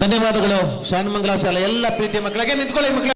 ಧನ್ಯವಾದಗಳು ಶಾನಮಂಗಲ ಶಾಲೆ ಎಲ್ಲ ಪ್ರೀತಿಯ ಮಕ್ಕಳಿಗೆ ನಿಂತ್ಕೊಳ್ಳಿ ಮಕ್ಕಳ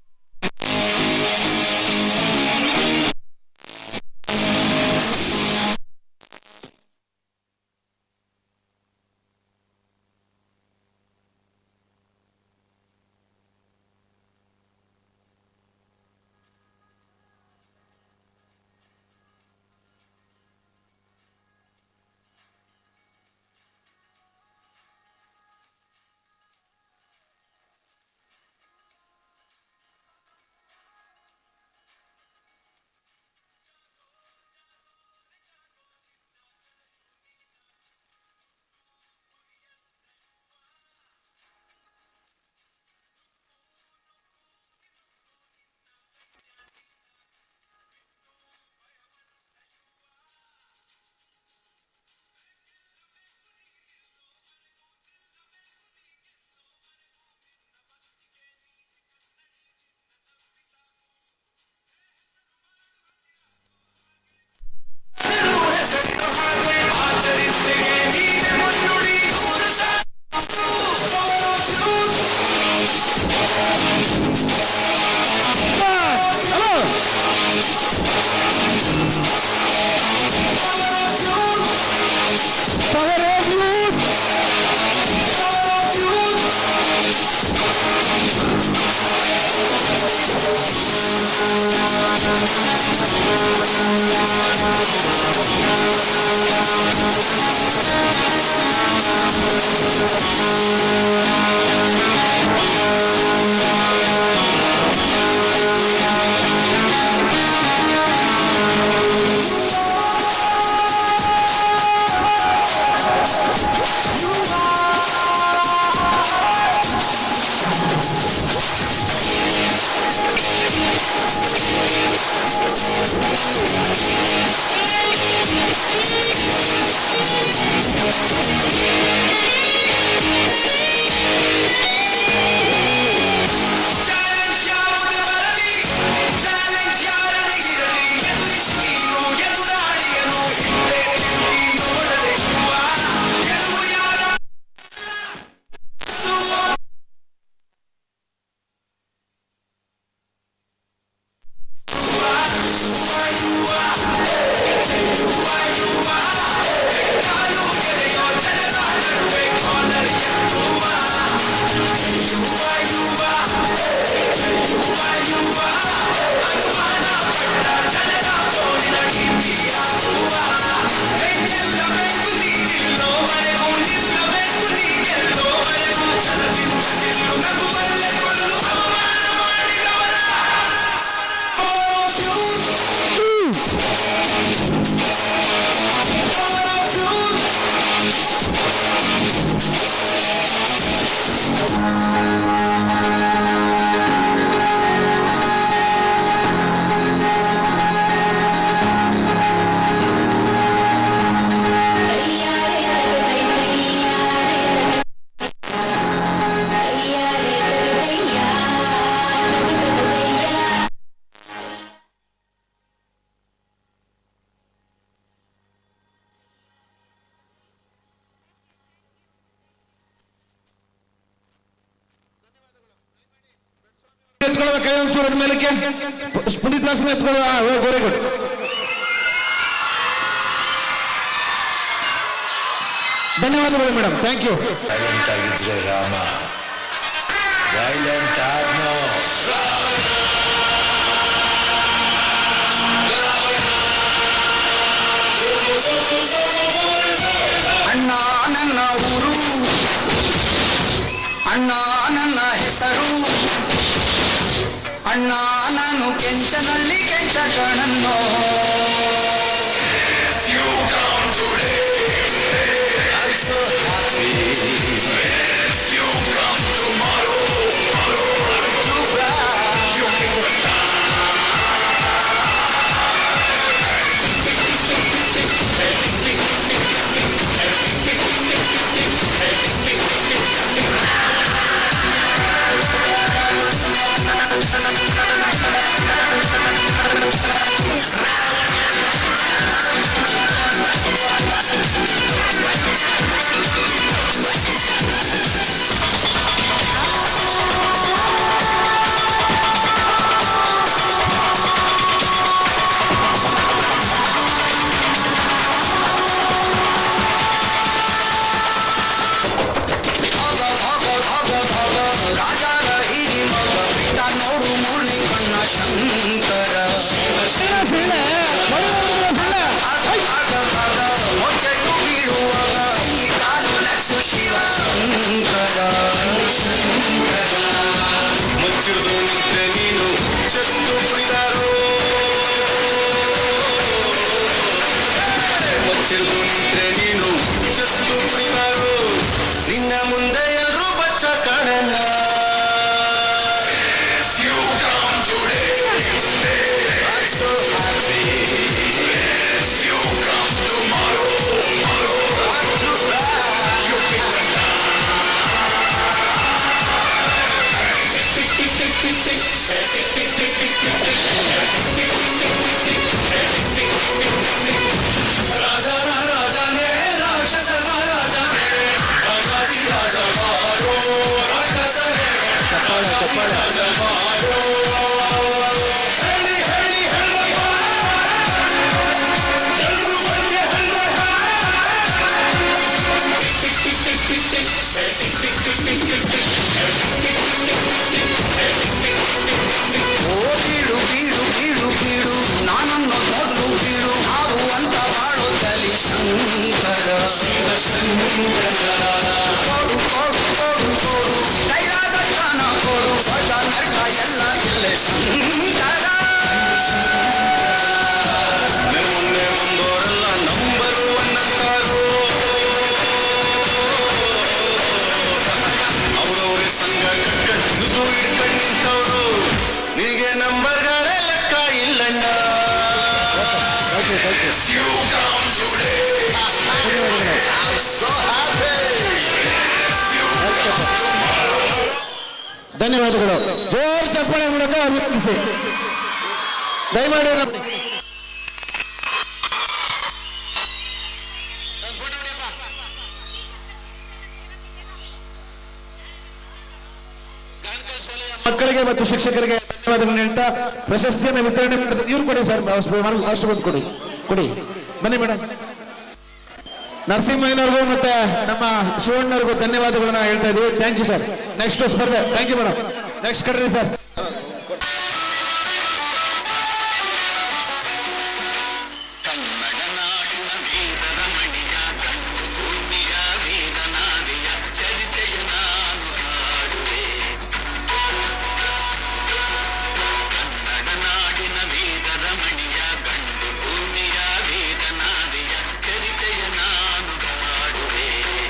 ಎತ್ಕೊಳ್ಳುವ ಕೈ ಒಂಚೂರು ಅದ್ ಮೇಲಕ್ಕೆ ಪು- ಪುನೀತ್ ರಾಸನ ಎತ್ಕೊಳ್ಳುವ ವೆರಿ ಗುಡ್ ಧನ್ಯವಾದಗಳು ಮೇಡಮ್ ಥ್ಯಾಂಕ್ ಯು ವೈಲೆಂಟ್ ಆಗಿದ್ರೆ ರಾಮ ವೈಲೆಂಟ್ ಆದ್ನೋ ಅಣ್ಣ ನನ್ನ ಊರು ಅಣ್ಣ ನನ್ನ ಹೆಸರು ಅಣ್ಣ ನಾನು ಕೆಂಚನಲ್ಲಿ ಕೆಂಚ ಕಣನ್ನೋ ¡Vamos! ಓ ಬೀಡು ಬೀಡು ಬೀಡು ಬೀಡು ನಾನನ್ನು ಮೊದಲು ಬೀಡು ಹಾವು ಅಂತ ಬಾಳೋ ಕಲಿ ಶಂಕರ ಕೊಡು ಕೊಡು ಕೊಡು ಕೊಡು ಕೈಲಾದ ಜ್ಞಾನ ಕೊಡು ಸ್ವರ್ಗ ನರ್ಕ ಎಲ್ಲ ಇಲ್ಲೇ ಶಂಕರ ಮೊನ್ನೆ ಬಂದೋರೆಲ್ಲ ನಂಬರ್ ಒನ್ ಅಂತಾರು ಅವ್ರವ್ರೆ ಸಂಘ ಕಟ್ಕೊಂಡು ದುಡ್ಡು ಇಟ್ಕೊಂಡು ನಿಂತವ್ರು ನಿನಗೆ ನಂಬರ್ಗಳೇ ಲೆಕ್ಕ ಇಲ್ಲಣ್ಣ You come today. I'm so happy. ಧನ್ಯವಾದಗಳು ಜೋರ್ ಚಪ್ಪಾಳೆ ಮೂಲಕ ಅಭಿನಂದಿಸಿ ದಯಮಾಡಿ ನಮ್ಮ ಮಕ್ಕಳಿಗೆ ಮತ್ತು ಶಿಕ್ಷಕರಿಗೆ ಧನ್ಯವಾದಗಳನ್ನು ಹೇಳ್ತಾ ಪ್ರಶಸ್ತಿಯನ್ನು ವಿತರಣೆ ಮಾಡ್ತಾರೆ ಇವ್ರು ಕೊಡಿ ಸರ್ ಅಷ್ಟು ಬಂದು ಕೊಡಿ ಕೊಡಿ ಬನ್ನಿ ಮೇಡಮ್ ನರಸಿಂಹಯ್ಯನವ್ರಿಗೂ ಮತ್ತೆ ನಮ್ಮ ಶಿವಣ್ಣವ್ರಿಗೂ ಧನ್ಯವಾದಗಳನ್ನ ಹೇಳ್ತಾ ಇದೀವಿ ಥ್ಯಾಂಕ್ ಯು ಸರ್ ನೆಕ್ಸ್ಟ್ ಸ್ಪರ್ಧೆ thank you madam next Kadri sir Kannada ನಾಡಿನ ವೀರರ ಮಣಿಯ ಗಂಡು ಭೂಮಿಯ ವೀರನಾದಿಯ ಚರಿತೆಯ ನಾನು ಹಾಡುವೆ ಕನ್ನಡ ನಾಡಿನ ವೀರರ ಮಣಿಯ ಗಂಡು ಭೂಮಿಯ ವೀರನಾದಿಯ ಚರಿತೆಯ ನಾನು ಹಾಡುವೆ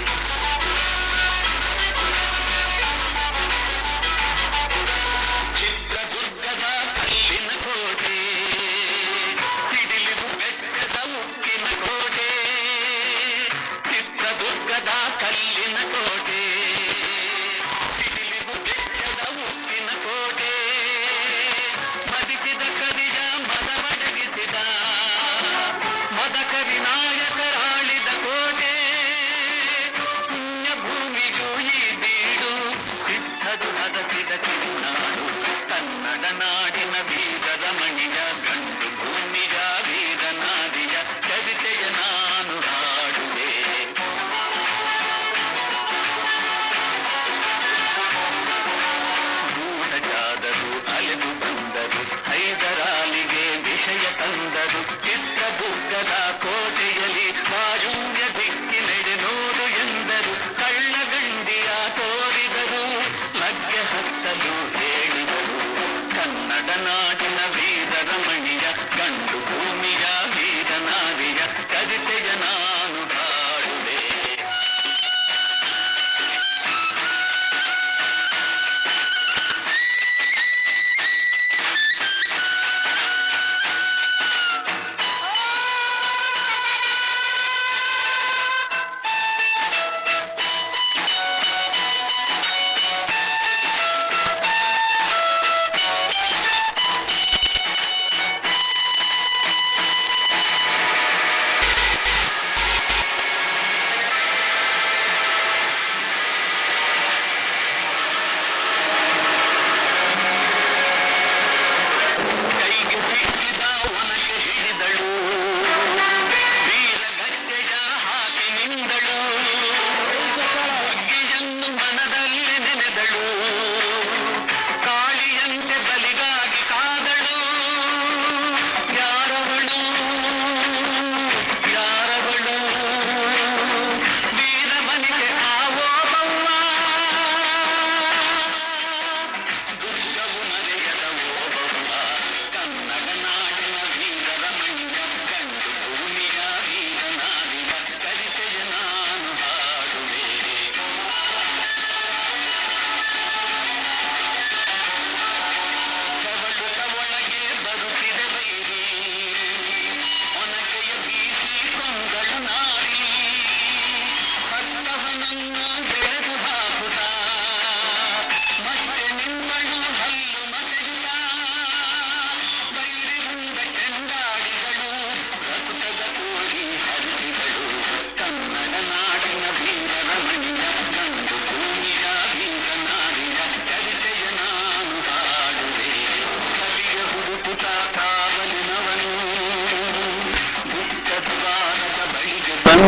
ಚಿತ್ರದುರ್ಗದ ಕಲ್ಲಿನ ಕೋಟೆ ಸಿಡಿಲಿದು ಬೆಟ್ಟದ ಉಕ್ಕಿನ ಕೋಟೆ ಚಿತ್ರದುರ್ಗದ ಕಲ್ಲಿನ ಕೋಟೆ ಸಿಡಿಲಿದು ಬೆಟ್ಟದ ಉಕ್ಕಿನ ಕೋಟೆ ಮದಿಸಿದ ಕರಿಯ ಮದವಡಗಿಸಿದ ಮದಕರಿ ನಾಯಕರಾಳಿದ ಕೋಟೆ ಪುಣ್ಯ ಭೂಮಿಗೂ ಈ ಬೀಡು ಸಿದ್ಧದು ಹದಸಿದ ಕಿರುನಾಡು ಕನ್ನಡ ನಾಡಿನ ವೀರರ ಮಣಿಯ ಗಂಡು ಭೂಮಿಯ ವೀರನಾದಿಯ ಕವಿತೆಯ ನಾನು ಹಾಡುವೆ ಗೂಢಚಾದರು ಅಲೆದು ಬಂದರು ಹೈದರಾಲಿಗೆ ವಿಷಯ ತಂದರು ಚಿತ್ರದುರ್ಗದ ಕೋಟೆಯಲ್ಲಿ ವಾಯುವ್ಯ ದಿಕ್ಕಿನೆಡೆ ನೋಡು ಎಂದರು ಕಳ್ಳಗಂಡಿಯ ತೋರಿದರು ಲಗ್ಗೆ ಹತ್ತಲು ಹೇಳಿದರು ಕನ್ನಡ ನಾಡಿನ ವೀರರ ಮಣಿಯ ಗಂಡು ಭೂಮಿಯ ವೀರನಾದಿಯ ಕವಿತೆಯ ನಾನು ಹಾಡುವೆ ಕೈಗೆ ಸಿಕ್ಕಿದ ಒನಕೆ ಹಿಡಿದಳು ವೀರ ಗಜ್ಜೆಯ ಹಾಕಿ ನಿಂದಳು ಅಗ್ಗಿಯನ್ನು ಮನದಲ್ಲಿ ನೆನೆದಳು ಕಾಳಿಯಂತೆ ಬಲಿಗಾಗಿ ಕಾದಳು ಯಾರವಳು ಯಾರವಳು ವೀರ ಮನಿಗೆ ಆವೋ ಬವ್ವ ದುರ್ಗವು ಮರೆಯದ ಓಬವ್ವ ಕನ್ನಡ ನಾಡಿನ ವೀರರ ಮಣ್ಯ ಗಂಡು ಭೂಮಿಯ ವೀರನಾದಿಯ ಕರಿತೆಯ ನಾನು ಹಾಡುವೆ ಕವಳುತ ಒಳಗೆ ಬರುತ್ತಿದೆ ಬೈರಿ ಒನಕೆಯ ಬೀಸಿ ಕೊಂಗಳು ನಾರಿ ಹತ್ತವನನ್ನ ಬೆಳೆದು ಹಾಕುತ್ತ ಮತ್ತೆ ನಿಮ್ಮಳು ಹಲ್ಲು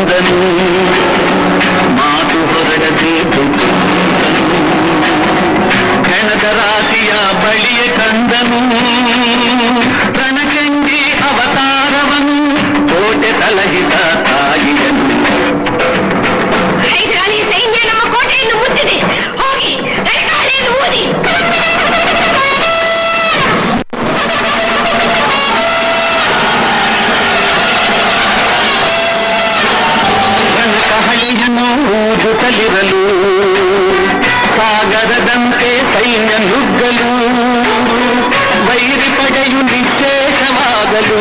ಬಂದನು ಮಾತು ಹೊರಡದೆ ಬಿಟ್ಟು ಹೆಣದ ರಾಶಿಯ ಬಳಿಯ ಕಂದನು ರಣಚಂಡಿ ಅವತಾರವನು ಕೋಟೆ ಸಲಹಿದ ತಾಯಿಯನು ಹೈದರಾಲಿ ಸೈನ್ಯ ನಮ್ಮ ಕೋಟೆಯನ್ನು ಮುತ್ತಿದೆ ಹೋಗಿ ರಣಗಾಳಿಯನ್ನು ಊದಿ ಕಹಳಿಯನ್ನು ಊದುತ್ತಲಿರಲು ಸಾಗರದಂತೆ ಸೈನ್ಯ ನುಗ್ಗಲು ವೈರಿ ಪಡೆಯು ನಿಶೇಷವಾಗಲು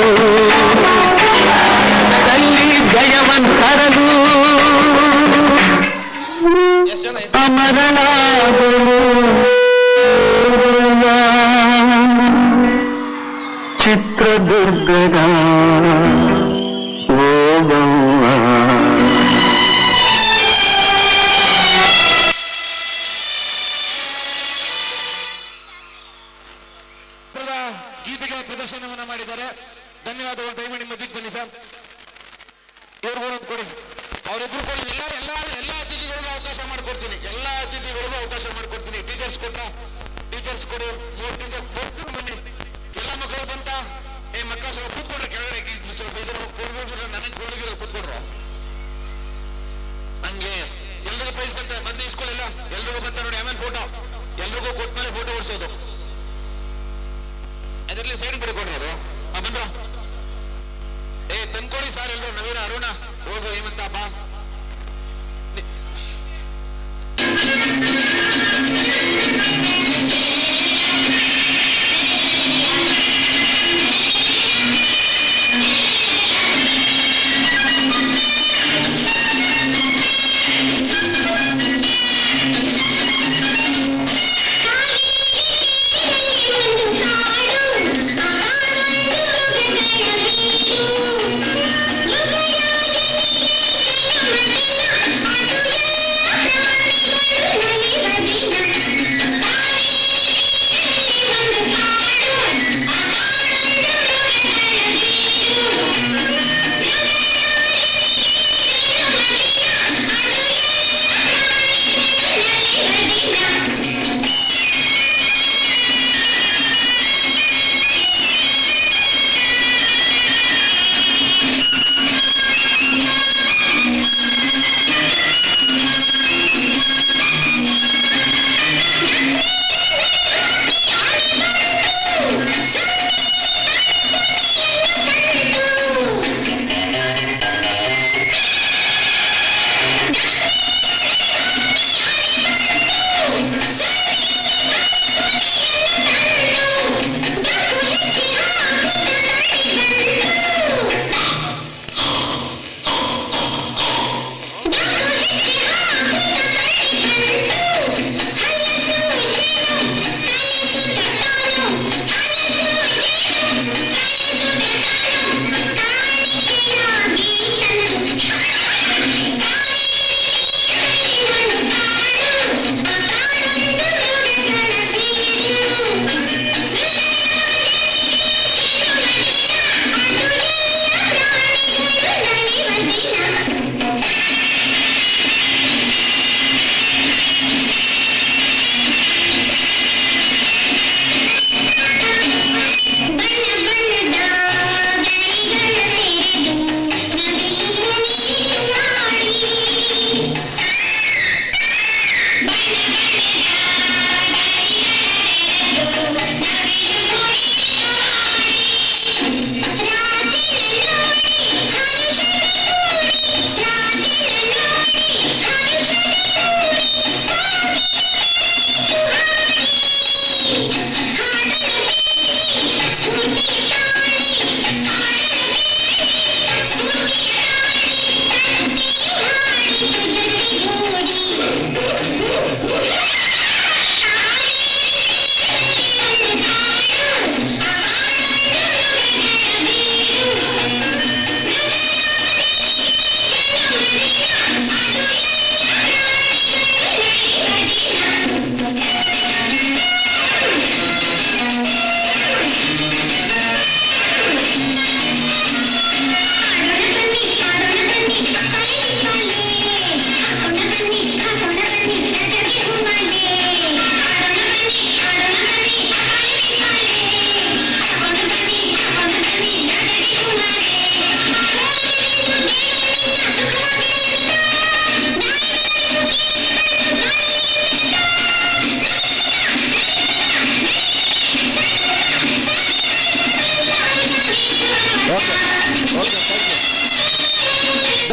ದಲ್ಲಿ ಜಯವಂತರಲು ಅಮರನಾಗಲು ಚಿತ್ರದುರ್ಗದ ಓಬವ್ವ ಚಿತ್ರದ ಗೀತೆಗೆ ಪ್ರದರ್ಶನವನ್ನ ಮಾಡಿದ್ದಾರೆ ಧನ್ಯವಾದಗಳು ದಯಮಾಡಿ ನಿಮ್ಮ ದಿಕ್ ಬನ್ನಿ ಸರ್ ಇವ್ರಿಗೂ ಒಂದು ಕೊಡಿ ಅವರಿಬ್ರು ಕೊಡಿ ಎಲ್ಲ ಎಲ್ಲ ಎಲ್ಲ ಅತಿಥಿಗಳಿಗೂ ಅವಕಾಶ ಮಾಡ್ಕೊಡ್ತೀನಿ ಎಲ್ಲ ಅತಿಥಿಗಳಿಗೂ ಅವಕಾಶ ಮಾಡ್ಕೊಡ್ತೀನಿ ಟೀಚರ್ಸ್ ಕೊಟ್ರ ಟೀಚರ್ಸ್ ಕೊಡಿ ಮೂರು ಟೀಚರ್ಸ್ ಬರ್ತೀವಿ ಬನ್ನಿ ಎಲ್ಲ ಮಕ್ಕಳು ಬಂತ ಏ ಮಕ್ಕಳು ಸ್ವಲ್ಪ ಕೂತ್ಕೊಂಡ್ರೆ ಕೆಳಗಡೆ ಈ ಸ್ವಲ್ಪ ಇದ್ರ ಕೂತ್ಕೊಂಡ್ರೆ ನನಗೆ ಕೊಡಗಿರೋ ಕೂತ್ಕೊಂಡ್ರು ಹಂಗೆ ಎಲ್ರಿಗೂ ಪ್ರೈಸ್ ಬಂತ ಬಂದು ಇಸ್ಕೊಳ್ಳಿಲ್ಲ ಎಲ್ರಿಗೂ ಬಂತ ನೋಡಿ ಆಮೇಲೆ ಫೋಟೋ ಎಲ್ರಿಗೂ ಕೊಟ್ಮೇಲೆ ಫೋಟೋ ಓಡಿಸೋದು ಅದರಲ್ಲಿ ಸೈಡ್ ಬಿಡಿ ಕೊಡ್ರಿ ಅದು ಆ, ಬಂದ್ರ ಏ ತಂದ್ಕೊಡಿ ಸರ್ ಎಲ್ರು ನವೀನ ಅರುಣ ಹೋಗು ಹೇಮಂತ ಬಾ ನಿ- ಿ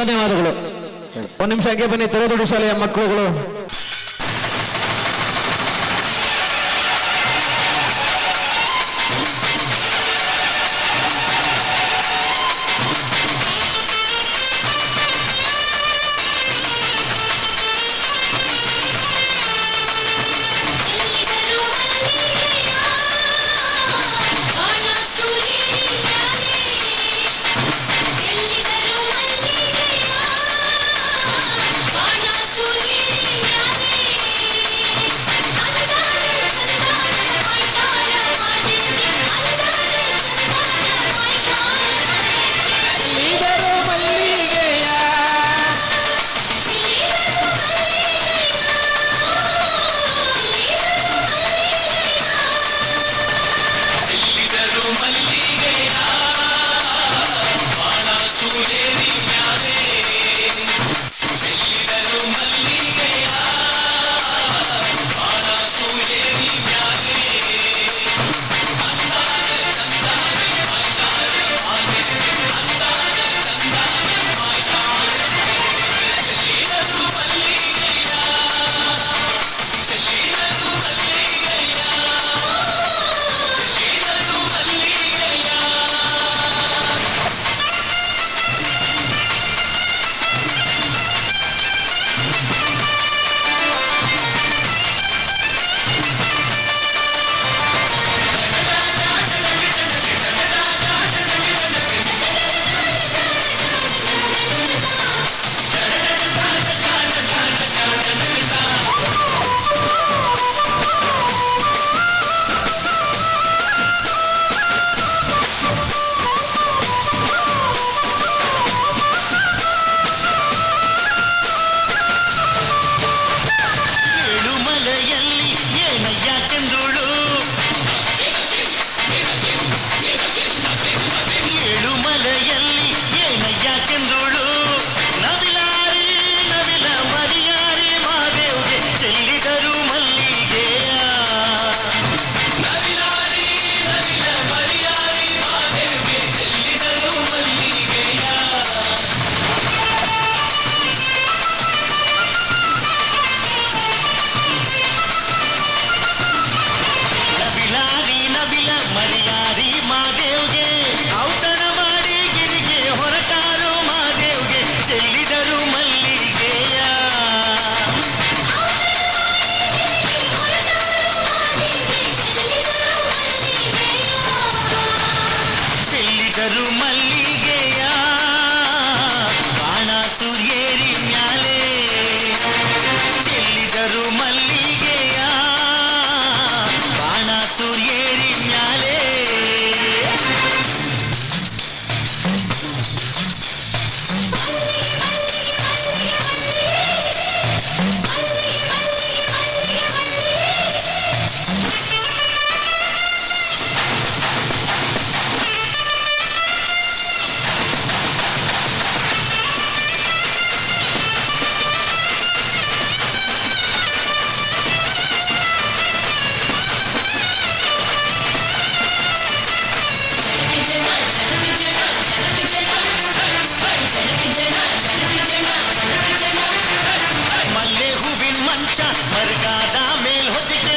ಧನ್ಯವಾದಗಳು ಒಂದು ನಿಮಿಷ ಹಾಗೆ ಬನ್ನಿ ತೊರೆದೊಡಿ ಶಾಲೆಯ ಮಕ್ಕಳುಗಳು ಏಳುಮಲೆಯಲ್ಲಿ ಏನಯ್ಯ ಕೆಂದುಳು ಏಳುಮಲೆಯಲ್ಲಿ ಏನಯ್ಯ ಕೆಂದುಳು ನವಿಲಾರಿ ನವಿಲ ಮರಿಯಾರಿ ಮಾದೇವ್ಗೆ ಚೆಲ್ಲಿದರು ಮಲ್ಲಿಗೆಯ ನವಿಲಾರಿ ನವಿಲ ಮರಿಯಾರಿ ಮಾದೇವ್ಗೆ ಚೆಲ್ಲಿದರು ಮಲ್ಲಿಗೆಯ ನಬಿಲಾರಿ ನಬಿಲ ಮರಿಯಾರಿ ಮಾದೇವ್ಗೆ ಔತಣ ಮಾಡಿ ಗಿರಿಗೆ ಹೊರಟಾರು ಮಾದೇವ್ಗೆ ಚೆಲ್ಲಿದರು ಮಲ್ಲಿಗೆಯ ಚೆಲ್ಲಿದರು ಮಲ್ಲಿಗೆಯ ಬಾಣ ಸೂರ್ಯೇರಿ ಮ್ಯಾಲೆ ಚೆಲ್ಲಿದರು ಮಲ್ಲಿಗೆಯ ಬಾಣ ಸೂರ್ಯೇರಿ ಮ್ಯಾಲೆ ಮಲ್ಲೆ ಹೂವಿನ ಮಂಚ ಮರ್ಗಾದ ಮೇಲ್ ಹೊದಿಕೆ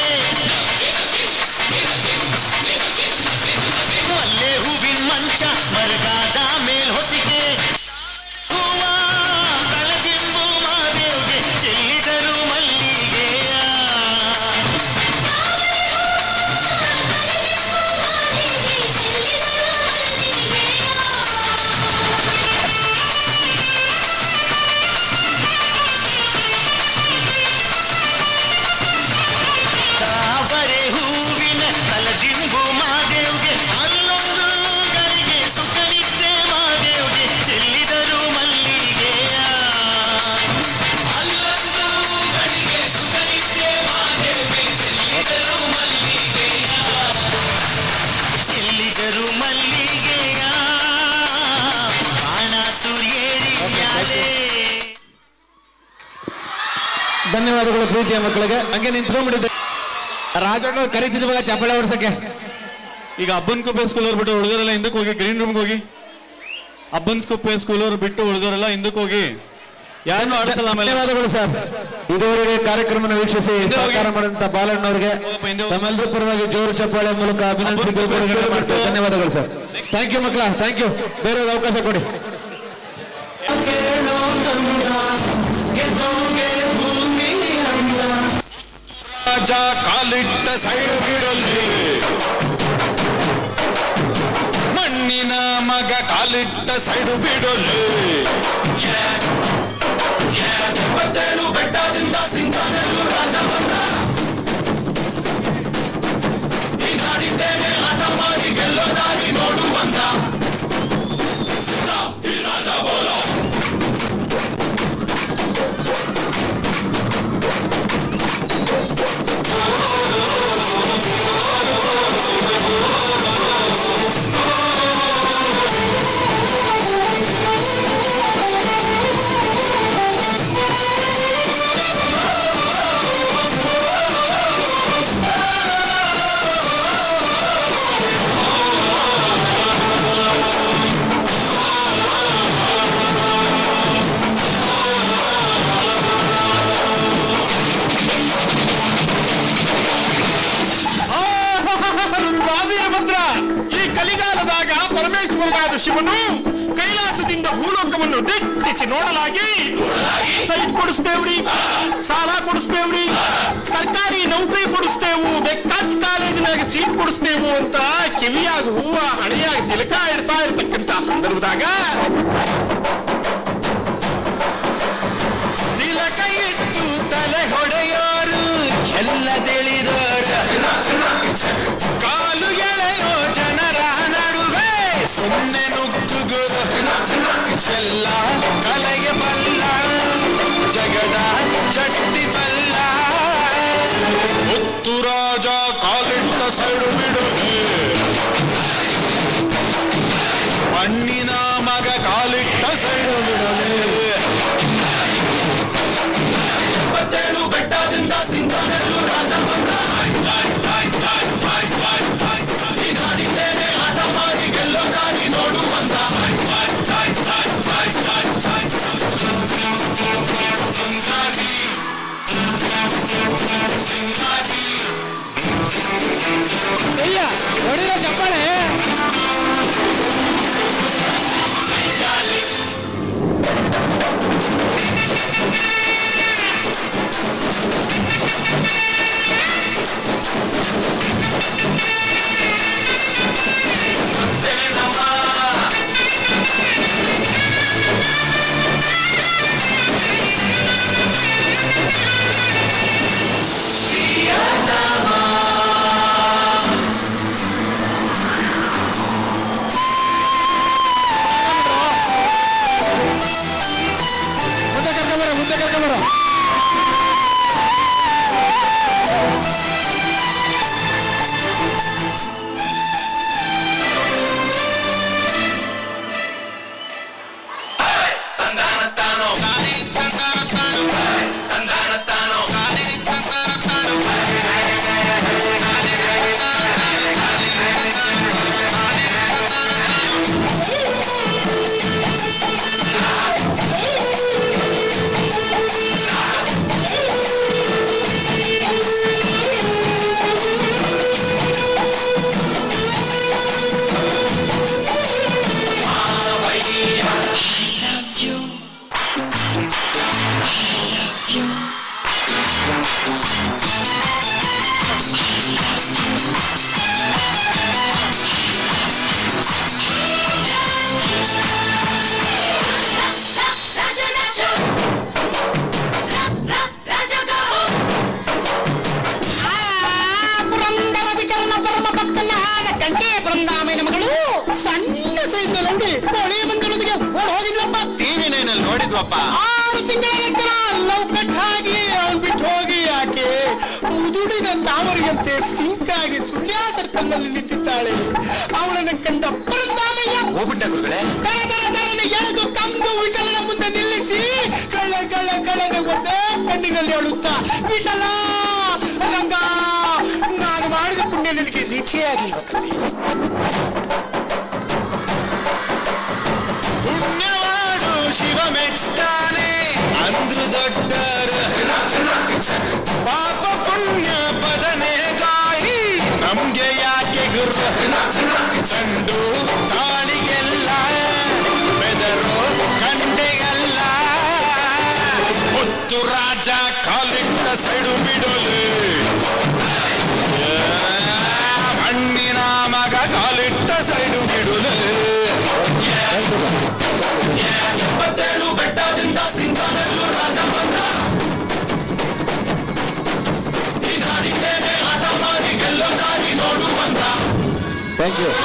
ಮಲ್ಲೆ ಹೂವಿನ ಮಂಚ ಮರ್ಗಾದ ಮೇಲ್ ಹೊದಿಕೆ ಹೂವ ಕಳದಿಂಬು ಮಾದೇವ್ಗೆ ಚೆಲ್ಲಿದರು ಮಲ್ಲಿಗೆಯ ತಾವರೆ ಹೂವಿನ ತಲದಿಂಬು ಮಾದೇವ್ಗೆ ಅಲ್ಲೊಂದು ಗರಿಗೆ ಸುಖನಿದ್ದೆ ಮಾದೇವ್ಗೆ ಚೆಲ್ಲಿದರು ಮಲ್ಲಿಗೆಯ ಅಲ್ಲೊಂದು ಗರಿಗೆ ಸುಖನಿದ್ದೆ ಮಾದೇವ್ಗೆ ಚೆಲ್ಲಿದರು ಮಲ್ಲಿಗೆಯ ಚೆಲ್ಲಿದರು ಮಲ್ಲಿಗೆಯ ಬಾಣ ಸೂರ್ಯೇರಿ ಮ್ಯಾಲೆ ಧನ್ಯವಾದಗಳು ಪ್ರೀತಿಯ ಮಕ್ಕಳಿಗೆ ಹಂಗೆ ನಿಂತ್ಕೊಂಡ್ಬಿಟ್ಟಿದ್ದೆ ರಾಜಣ್ಣ ಕರಿತಿದ್ವಾಗ ಚಪ್ಪಾಳೆ ಹೊಡ್ಸಕ್ಕೆ ಈಗ ಹಬ್ಬನ್ ಕುಪ್ಪೆ ಸ್ಕೂಲ್ ಅವ್ರು ಬಿಟ್ಟು ಹುಡುಗರೆಲ್ಲ ಹಿಂದಕ್ಕೆ ಹೋಗಿ ಗ್ರೀನ್ ರೂಮ್ಗೆ ಹೋಗಿ ಅಬ್ಬನ್ಸ್ಕೊಪ್ಪೆ ಸ್ಕೂಲವ್ರು ಬಿಟ್ಟು ಉಳಿದವರೆಲ್ಲ ಹಿಂದಕ್ಕೆ ಹೋಗಿ ಯಾರನ್ನೂ ಆಡಿಸಲ್ಲ ಆಮೇಲೆ ಧನ್ಯವಾದಗಳು ಸರ್ ಇದುವರೆಗೆ ಕಾರ್ಯಕ್ರಮನ ವೀಕ್ಷಿಸಿ ಸಹಕಾರ ಮಾಡಿದಂತ ಬಾಲಣ್ಣವರಿಗೆ ತಮ್ಮೆಲ್ಲರ ಪರವಾಗಿ ಜೋರು ಚಪ್ಪಾಳೆ ಮೂಲಕ ಅಭಿನಂದಿಸಿ ಬೀಳ್ಕೊಡುಗೆ ಮಾಡ್ತೇವೆ ಧನ್ಯವಾದಗಳು ಸರ್ ಥ್ಯಾಂಕ್ ಯು ಮಕ್ಕಳ ಥ್ಯಾಂಕ್ ಯು ಬೇರೆ ಅವಕಾಶ ಕೊಡಿ ರಾಜ ಕಾಲಿಟ್ಟ ಸೈಡ್ ಬಿಡಲಿ ಮಣ್ಣಿನ ಮಗ ಕಾಲಿಟ್ಟ ಸೈಡು ಬಿಡಲಿ ಬೆಟ್ಟದಿಂದ ಸಿಂಗಾನೆಲ್ಲೂ ರಾಜ ಬಂದ ನೀನಾಡಿದ್ದೇನೆ ಆಟ ಮಾಡಿ ಗೆಲ್ಲೋ ದಾರಿ ನೋಡು ಬಂದ ಈ ರಾಜ ಬೋಲೋ ವೀರಭದ್ರ ಈ ಕಲಿಗಾಲದಾಗ ಪರಮೇಶ್ವರನಾದ ಶಿವನು ಕೈಲಾಸದಿಂದ ಭೂಲೋಕವನ್ನು ದಿಟ್ಟಿಸಿ ನೋಡಲಾಗಿ ಸೈಟ್ ಕೊಡಿಸ್ತೇವ್ರಿ ಸಾಲ ಕೊಡಿಸ್ತೇವ್ರಿ ಸರ್ಕಾರಿ ನೌಕರಿ ಕೊಡಿಸ್ತೇವು ಬೇಕಾದ ಕಾಲೇಜಿನಾಗ ಸೀಟ್ ಕೊಡಿಸ್ತೇವು ಅಂತ ಕಿವಿಯಾಗ ಹೂವ ಹಣೆಯಾಗ ತಿಲಕ ಇಡ್ತಾ ಇರ್ತಕ್ಕಂತ ಸಂದರ್ಭದಾಗ ತಿಲಕ ಇಟ್ಟು ತಲೆ ಹೊಡೆಯೋರು ಎಲ್ಲ ತಿಳಿದೋರು ಕಾಲು ಎಳೆಯೋ ಜನರ ನಡುವೆ ಸುಮ್ಮನೆ ನುಗ್ಗುಗುರು ಚೆಲ್ಲ ಕಲೆಯ ಬಲ್ಲ ಜಗದ ಚಟ್ಟಿ ಬಲ್ಲ ಮುತ್ತು ರಾಜ ಕಾಲಿಟ್ಟ ಸೈಡು ಬಿಡುವೆ ಮಣ್ಣಿನ ಮಗ ಕಾಲಿಟ್ಟ ಸೈಡು ಬಿಡಲೇ ಇಪ್ಪತ್ತೇಳು ಬೆಟ್ಟದಿಂದ ಸಿಂಗಾನೆಲ್ಲೂ ರಾಜ ಬಂದ ನೀನಾಡಿದ್ದೇನೆ ಆಟ ಮಾಡಿ ಗೆಲ್ಲೋ ದಾರಿ ನೋಡು ಬಂದ ಮುಂದೆ ಕರ್ಕೊಂಬರ ಮುಂದೆ ಕರ್ಕೊಂಬರ ಪುರಂದರ ವಿಠಲನ ಪರಮ ಭಕ್ತನ ಕಂಠೆ ಬೃಂದಾವನ ಮಗಳು ಸಣ್ಣ ಸೈಜ್ನ ನೋಡಿ ಕೋಳಿ ಮಂಗಳೊಂದಿಗೆ ಓಡ್ ಹೋಗಿದ್ಲಪ್ಪ ಟಿವಿ ನೈನಲ್ಲಿ ನೋಡಿದ್ವಪ್ಪ ಆರು ತಿಂಗಳ ನಂತರ ಲವ್ ಕಟ್ ಆಗಿ ಅವ್ನ್ ಬಿಟ್ಟು ಹೋಗಿ ಆಕೆ ಮುದುಡಿದ ತಾವರಿಯಂತೆ ಸಿಂಕ್ ಆಗಿ ಸುಳ್ಯ ಸರ್ಕಲ್ ನಲ್ಲಿ ನಿಂತಿದ್ದಾಳೆ ಅವಳನ್ನು ಕಂಡ ಪರಂದಾಮಯ್ಯ ಹೋಗ್ಬಿಟ್ಟ ಗುರುಗಳೇ ತರ ತರ ತರನ ಎಳೆದು ತಂದು ವಿಠಲನ ಮುಂದೆ ನಿಲ್ಲಿಸಿ ಕಳ್ಳ ಕಳ್ಳ ಕಳ್ಳನ ಒಂದೇ ಕಣ್ಣಿನಲ್ಲಿ ಅಳುತ್ತಾ ವಿಠಲ ರಂಗ ನಾನು ಮಾಡಿದ ಪುಣ್ಯ ನನಗೆ ರುಚಿಯಾಗಿಲ್ವ ತಂದೆ ಚಂಡು ತಾಳಿಗೆಲ್ಲ ಬೆದರು ಕಂಡೆಗಲ್ಲ ಮುತ್ತು ರಾಜ ಕಾಲಿಟ್ಟ ಸೈಡು ಬಿಡಲು ಮಣ್ಣಿನ ಮಗ ಕಾಲಿಟ್ಟ ಸೈಡು ಬಿಡಲು ಎಪ್ಪತ್ತೇಳು ಬೆಟ್ಟದಿಂದ ಸಿಂಗಾನಲ್ಲೂ ರಾಜ ಬಂದ ಈ ನಾಡಿದ್ದೇನೆ ಆಟ ಮಾಡಿ ಗೆಲ್ಲೋ ದಾರಿ ನೋಡು ಬಂದ ಥ್ಯಾಂಕ್ ಯು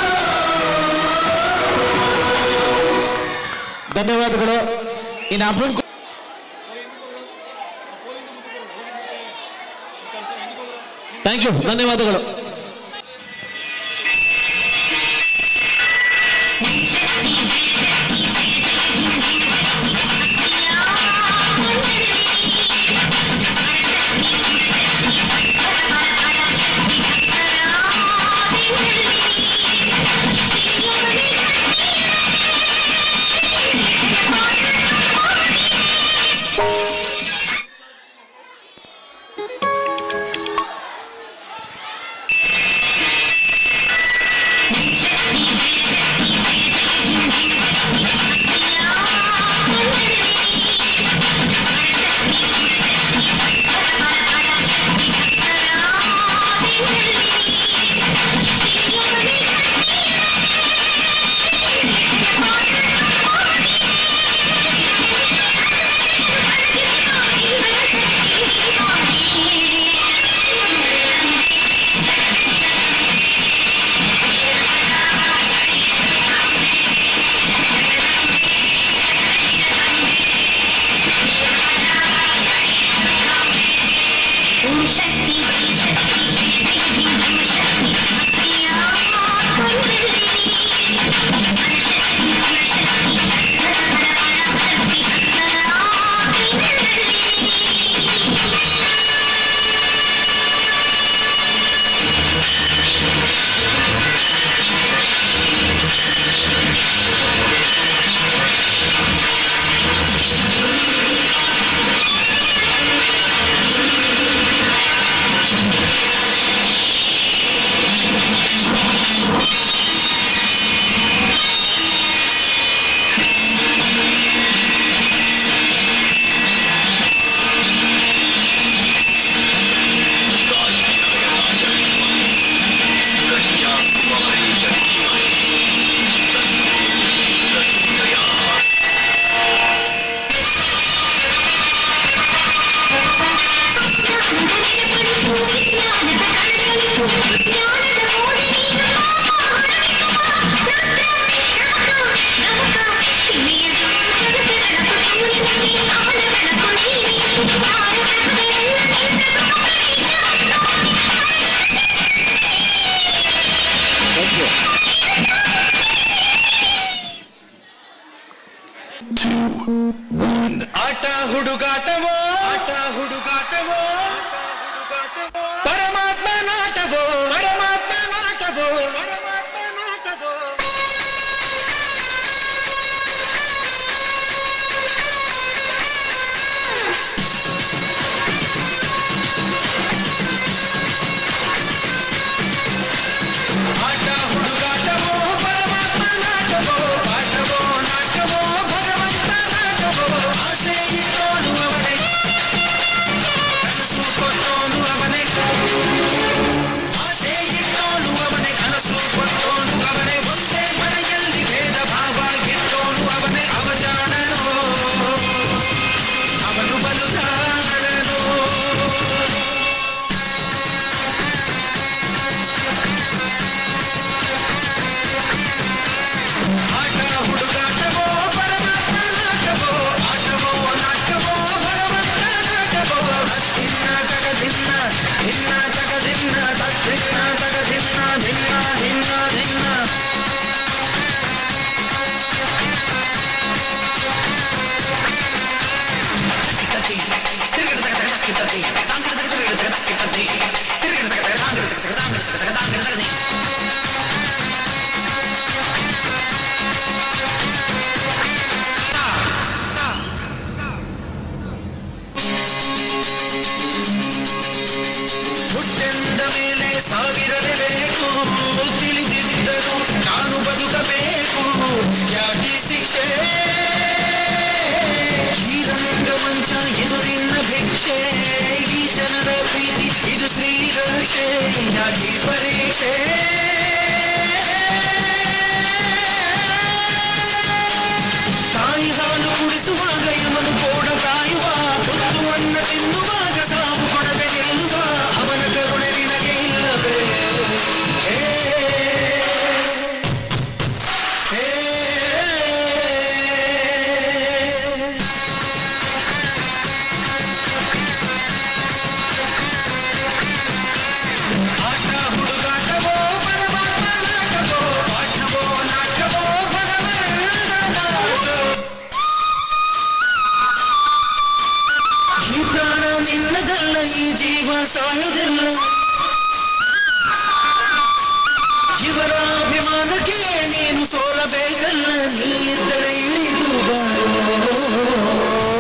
ಧನ್ಯವಾದಗಳು ಇನ್ನು ಅಪ್ಪನ ಥ್ಯಾಂಕ್ ಯು ಧನ್ಯವಾದಗಳು ಆಟ ಹುಡುಗಾಟವೋ ಆಟ ಹುಡುಗಾಟವೋ ಪರಮಾತ್ಮ ನಾಟವೋ ಪರಮಾತ್ಮ ನಾಟವೋ ಪರಮಾತ್ಮ ನಾಟವೋ ಆಟ ಹುಡುಗಾಟವೋ ಪರಮಾತ್ಮ ನಾಟವೋ ಆಟವೋ ನಾಟವೋ ಭಗವಂತ ನಾಟವೋ ಆಸೆ ಇಟ್ಟೋನು ಅವನೇ ಕನಸು ಕೊಟ್ಟೋನು ಅವನೇ ಆಸೆ ಇಟ್ಟೋನು ಅವನೇ ಕನಸು ಕೊಟ್ಟೋನು ಅವನೇ ಒಂದೇ ಮನೆಯಲ್ಲಿ ಭೇದ ಭಾವ ಇಟ್ಟೋನು ಅವನೇ ಅವಜಾಣನೋ ಅವನು ಬಲು ಜಾಣನೋ ಆಟ ಹುಡುಗಾಟವೋ ಪರಮಾತ್ಮ ನಾಟವೋ ಆಟವೋ ನಾಟವೋ ಭಗವಂತ ನಾಟವೋ ಧಿನ್ನ ತಗ ಧಿನ್ನ ಧಿನ್ನ ತಗ ಧಿನ್ನ ತದ್ಧಿನ್ನ ತಗ ಧಿನ್ನ ಧಿನ್ನ ಧಿನ್ನ ಧಿನ್ನ ಹುಟ್ಟೆಂದ ಮೇಲೆ ಸಾ ಸಾವಿರಲೇಬೇಕು ತಿಳಿದಿದ್ದರು ನಾನು ಬದುಕಬೇಕು ಯಾಕೆ ಶಿಕ್ಷೆ ಈ ರಂಗಮಂಚ ಇದು ನಿನ್ನ ಭಿಕ್ಷೆ ಈ ಜನರ ಪ್ರೀತಿ ಇದು ಶ್ರೀರಕ್ಷೆ ಯಾಕೆ ಪರೀಕ್ಷೆ ತಾಯಿ ಹಾಲು ಕುಡಿಸುವಾಗ ಇವನು ಕೋಡ ಕಾಯುವ ತುತ್ತು ಅನ್ನ ತಿನ್ನುವಾಗ ಸಾವು ಕೊಡದೆ ನಿಲ್ಲುವ ಅವನ ಕರುಣೆ ನಿನಗೆ ಇಲ್ಲವೇ ಹೇ, ಹೇ. ಆಟ ಹುಡುಗಾಟವೋ ಪರಮಾತ್ಮ ನಾಟವೋ ಪಾಠವೋ ನಾಟವೋ ಭಗವಂತ ನಾಟವೋ ಈ ಪ್ರಾಣ ನಿನ್ನದಲ್ಲ ಈ ಜೀವ ಸಾಯುವುದಿಲ್ಲ ಇವರ ಅಭಿಮಾನಕ್ಕೆ ನೀನು ಸೋಲಬೇಕಲ್ಲ ನೀ ಇದ್ದರೆ ಇಳಿದು ಬಾರೋ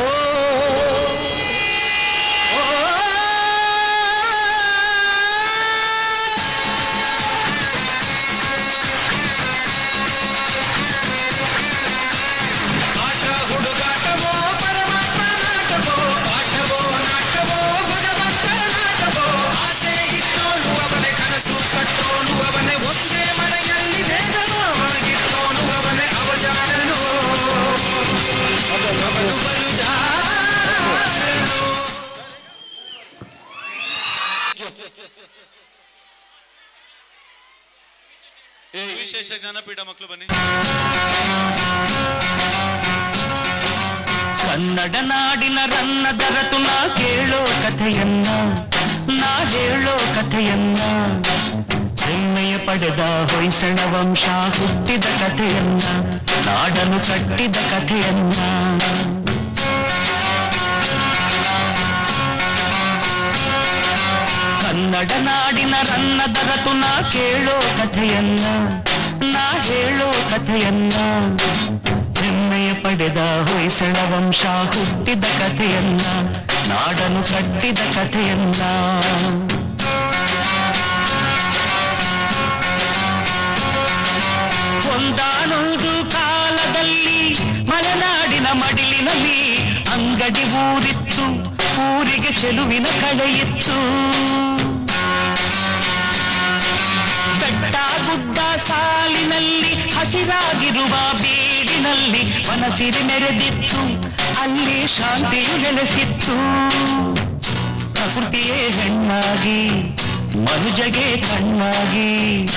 ಆಟ ಹುಡುಗಾಟವೋ ಪರಮಾತ್ಮ ನಾಟವೋ ಪಾಠವೋ ನಾಟವೋ ಭಗವಂತ ನಾಟವೋ ಆಸೆ ಇಟ್ಟೋನು ಅವನೇ ಕನಸು ಕಟ್ಟೋನು ಅವನೇ ಒಂದೇ ಮನೆಯಲ್ಲಿ ಭೇದವಾಗಿಟ್ಟೋನು ಅವನೇ ಅವಜಾಡನು ಅವನು ಬಲು ಜಾರನು. ಏ ವಿಶೇಷ ಜ್ಞಾನಪೀಠ ಮಕ್ಕಳು ಬನ್ನಿ ಕನ್ನಡ ನಾಡಿನ ರನ್ನ ದರತು ನಾ ಕೇಳೋ ಕಥೆಯನ್ನ ನಾ ಹೇಳೋ ಕಥೆಯನ್ನ ಹೆಮ್ಮೆಯ ಪಡೆದ ಹೊಯ್ಸಳ ವಂಶ ಹುಟ್ಟಿದ ಕಥೆಯನ್ನ ನಾಡನು ಕಟ್ಟಿದ ಕಥೆಯನ್ನ ಕನ್ನಡ ನಾಡಿನ ರನ್ನ ದರತು ನಾ ಕೇಳೋ ಕಥೆಯನ್ನ ನಾ ಹೇಳೋ ಕಥೆಯನ್ನ ಹೆಮ್ಮೆಯ ಪಡೆದ ಹೊಯ್ಸಳ ವಂಶ ಹುಟ್ಟಿದ ಕಥೆಯನ್ನ ನಾಡನು ಕಟ್ಟಿದ ಕಥೆಯನ್ನ ಒಂದಾನೊಂದು ಕಾಲದಲ್ಲಿ ಮಲೆನಾಡಿನ ಮಡಿಲಿನಲ್ಲಿ ಅಂಗಡಿ ಊರಿತ್ತು ಊರಿಗೆ ಚೆಲುವಿನ ಕಳೆಯಿತ್ತು ಬೆಟ್ಟ ಗುಡ್ಡ ಸಾಲಿನಲ್ಲಿ ಹಸಿರಾಗಿರುವ ಬೀಡಿನಲ್ಲಿ ಮನಸಿರಿ ಮೆರೆದಿತ್ತು ಅಲ್ಲಿ ಶಾಂತಿಯು ನೆಲೆಸಿತ್ತು ಪ್ರಕೃತಿಯೇ ಹೆಣ್ಣಾಗಿ ಮನುಜಗೆ ಕಣ್ಣಾಗಿ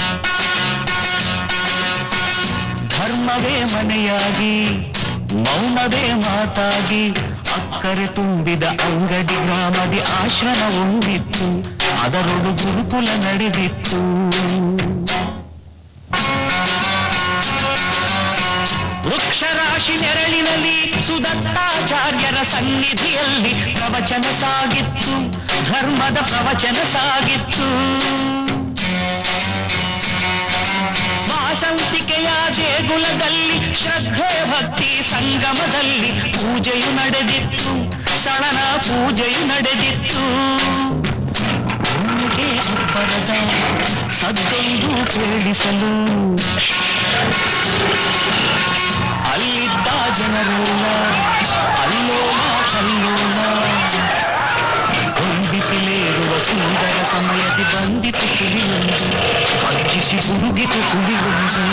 ಧರ್ಮವೇ ಮನೆಯಾಗಿ ಮೌನವೇ ಮಾತಾಗಿ ಅಕ್ಕರೆ ತುಂಬಿದ ಅಂಗಡಿ ಗ್ರಾಮದಿ ಆಶ್ರಮ ಹೊಂದಿತ್ತು ಅದರೊಳು ಗುರುಕುಲ ನಡೆದಿತ್ತು ವೃಕ್ಷರಾಶಿ ನೆರಳಿನಲ್ಲಿ ಸುದತ್ತಾಚಾರ್ಯರ ಸನ್ನಿಧಿಯಲ್ಲಿ ಪ್ರವಚನ ಸಾಗಿತ್ತು ಧರ್ಮದ ಪ್ರವಚನ ಸಾಗಿತ್ತು ವಾಸಂತಿಕೆಯ ದೇಗುಲದಲ್ಲಿ ಶ್ರದ್ಧೆ ಭಕ್ತಿ ಸಂಗಮದಲ್ಲಿ ಪೂಜೆಯು ನಡೆದಿತ್ತು ಸಳನ ಪೂಜೆಯು ನಡೆದಿತ್ತು ಭೂಮಿಗೆ ಅಬ್ಬರದ ಸದ್ದೊಂದು ಕೇಳಿಸಲು ಅಲ್ಲಿದ್ದ ಜನರೆಲ್ಲ ಅಲ್ಲೋಲ ಕಲ್ಲೋಲ ಹೊಂದಿಸಿಲೇರುವ ಸುಂದರ ಸಮಯದಿ ಬಂದಿತು ಕುಳಿಯೊಂದು ಕಜ್ಜಿಸಿ ಹುಡುಗಿತು ಕುಳಿಯೊಂದು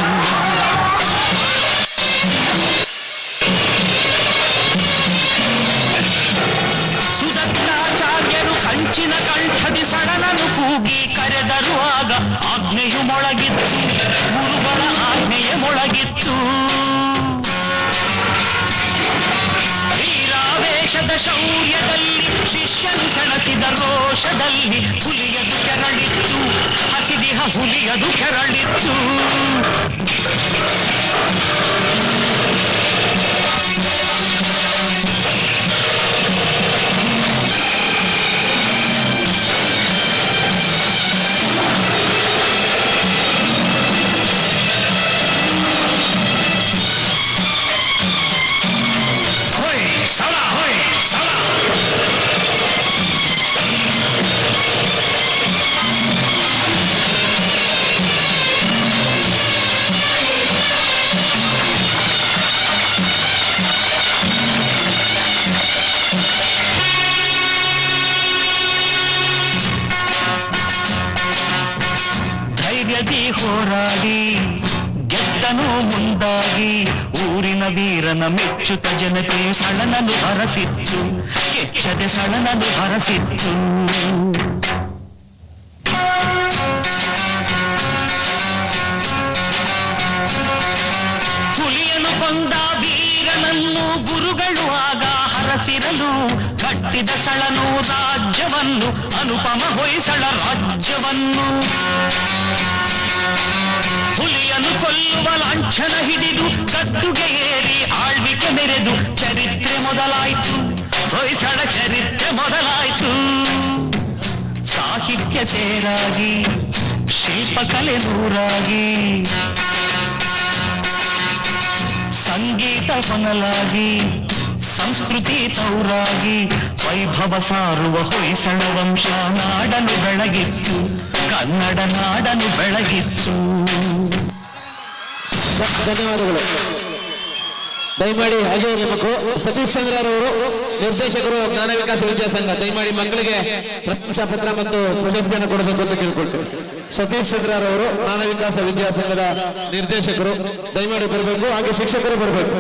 ಸುದತ್ತಾಚಾರ್ಯರು ಕಂಚಿನ ಕಂಠದಿ ಸಡನನು ಕೂಗಿ ಕರೆದರು ಆಗ ಆಜ್ಞೆಯು ಮೊಳಗಿತ್ತು ಗುರುಗಳ ಆಜ್ಞೆಯೇ ಮೊಳಗಿತ್ತು ವೀರಾವೇಶದ ಶೌರ್ಯದಲ್ಲಿ ಶಿಷ್ಯನು ಸೆಣಸಿದ ರೋಷದಲ್ಲಿ ಹುಲಿಯದು ಕೆರಳಿತ್ತು ಹಸಿದಿಹ ಹುಲಿಯದು ಕೆರಳಿತ್ತು ಹೊಯ್ ಸಲ ಹೊಯ್ ಸಲ ಹುಲಿಯದಿ ಹೋರಾಡಿ ಗೆದ್ದನು ಮುಂದಾಗಿ ಊರಿನ ವೀರನ ಮೆಚ್ಚುತ್ತ ಜನತೆಯು ಸಳನನು ಹರಸಿತ್ತು ಕೆಚ್ಚದೆ ಸಳನನು ಹರಸಿತ್ತು ಹುಲಿಯನು ಕೊಂದ ವೀರನನ್ನು ಗುರುಗಳು ಆಗ ಹರಸಿರಲು ಕಟ್ಟಿದ ಸಳನು ರಾಜ್ಯವನ್ನು ಅನುಪಮ ಹೊಯ್ಸಳ ರಾಜ್ಯವನ್ನು ಹುಲಿಯನ್ನು ಕೊಲ್ಲುವ ಲಾಂಛನ ಹಿಡಿದು ಗದ್ದುಗೆ ಏರಿ ಆಳ್ವಿಕೆ ಮೆರೆದು ಚರಿತ್ರೆ ಮೊದಲಾಯಿತು ಹೊಯ್ಸಳ ಚರಿತ್ರೆ ಮೊದಲಾಯಿತು ಸಾಹಿತ್ಯ ತೇರಾಗಿ ಶಿಲ್ಪಕಲೆ ನೂರಾಗಿ ಸಂಗೀತ ಹೊನಲಾಗಿ ಸಂಸ್ಕೃತಿ ತೌರಾಗಿ ವೈಭವ ಸಾರುವ ಹೊಯ್ಸಳ ವಂಶ ನಾಡನು ಬೆಳಗಿತ್ತು ಕನ್ನಡ ನಾಡನು ಬೆಳಗಿತ್ತು ಧನ್ಯವಾದಗಳು ದಯಮಾಡಿ ಹಾಗೆ ನಿಮ್ಮಕ್ಕೂ ಸತೀಶ್ ಚಂದ್ರರವರು ನಿರ್ದೇಶಕರು ಜ್ಞಾನ ವಿಕಾಸ ವಿದ್ಯಾಸಂಘ ದಯಮಾಡಿ ಮಕ್ಕಳಿಗೆ ಪ್ರಶಂಸಾ ಪತ್ರ ಮತ್ತು ಪ್ರಶಸ್ತಿಯನ್ನು ಕೊಡಬೇಕು ಅಂತ ಕೇಳ್ಕೊಳ್ತೇವೆ ಸತೀಶ್ ಚಂದ್ರರವರು ಜ್ಞಾನ ವಿಕಾಸ ವಿದ್ಯಾಸಂಘದ ನಿರ್ದೇಶಕರು ದಯಮಾಡಿ ಬರಬೇಕು ಹಾಗೆ ಶಿಕ್ಷಕರು ಬರಬೇಕು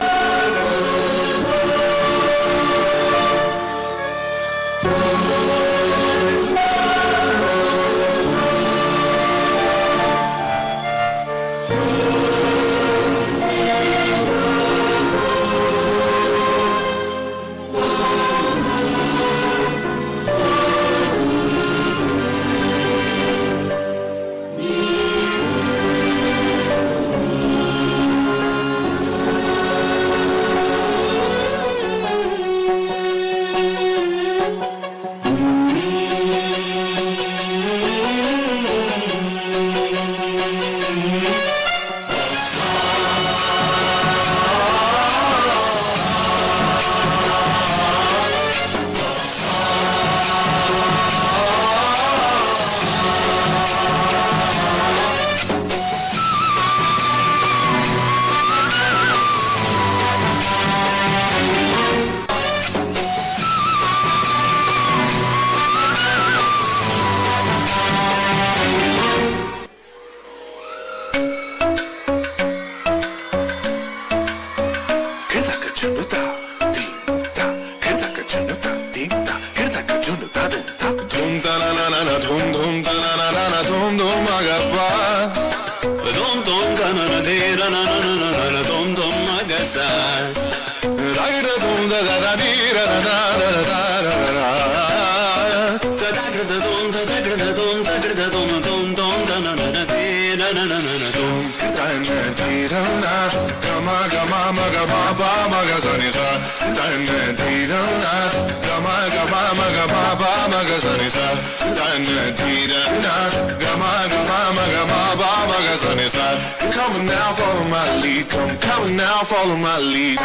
Dhum da na na na na dhum dhum da na na na na dhum dhum agappa. Dhum dhum da na na de na na na na na na dhum dhum agasa. Ra da dhum da da da di ra da da da da da da da. Da da da da dhum da da da dhum da da da dhum dhum dhum da na na na de na na na na na dhum. Da na di ra na ga ma ga ma ma ga ma ba ma ga sa ni sa. Da na di ra na ga ma ga ma ma ga ma ba ma ga sa ni sa. Da na di ra na ga ma ga ma ma ga ma ba ma ga sa ni sa. Come now, follow my lead. Come, come now, follow my lead.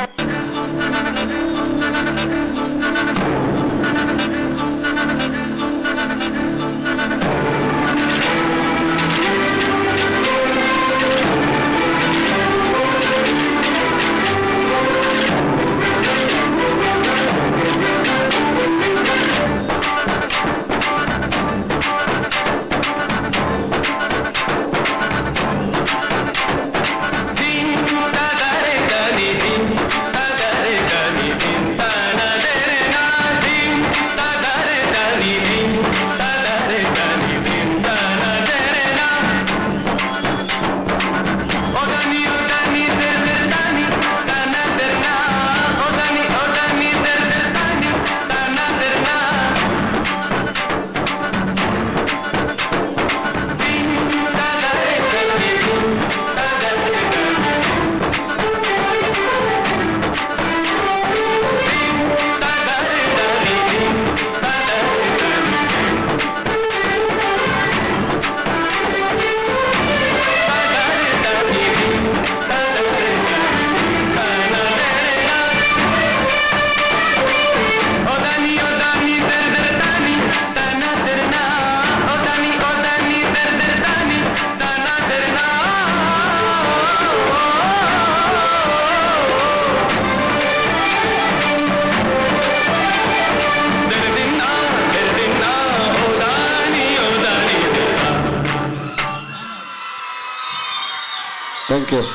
ಧಿಂ ತಗರೆ ಗನಿ ಧಿಂ thank you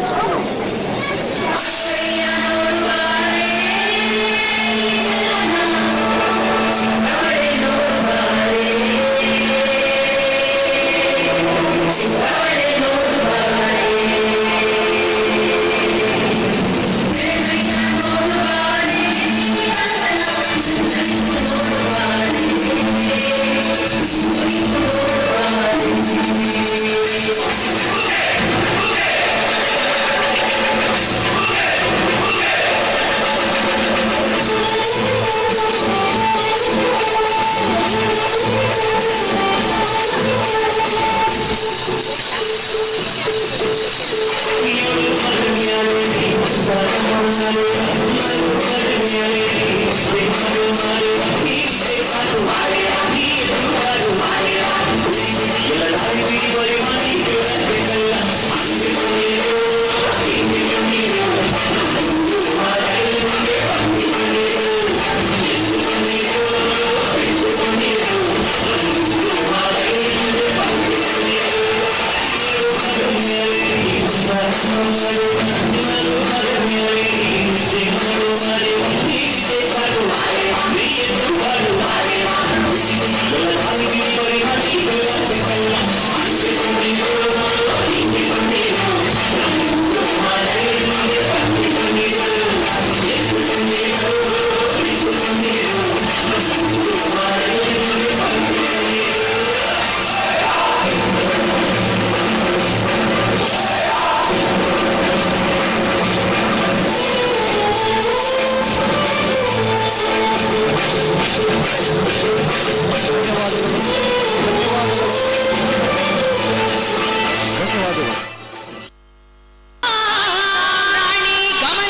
ರಾಣಿ ಕಮಲ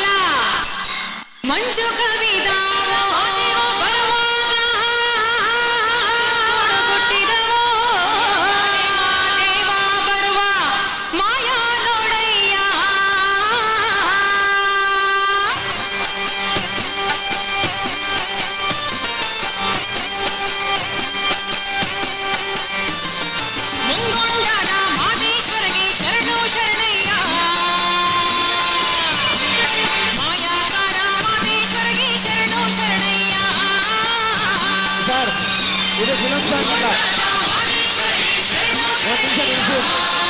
ಮಂಜು ಕವಿದಾವೋ ನೀವು ಬರುವಾಗ ಹುಟ್ಟಿದವೋ ದೇವ ಬರುವ ಮಾಯಾ ನೋಡಯ್ಯ ಮುಂಗೊಂಡನ ಮಾದೇಶ್ವರಗೆ ಶರಣು ಶರಣಯ್ಯ ಮಾಯಾಕಾರ ಮಾದೇಶ್ವರಗೆ ಶರಣು ಶರಣಯ್ಯ ಸರ್ ಇದು ಫಿಲಂ ಸಾಂಗ್ ಅಲ್ಲ ಒಂದು ನಿಮಿಷ ನಿಲ್ಲಿಸಿ.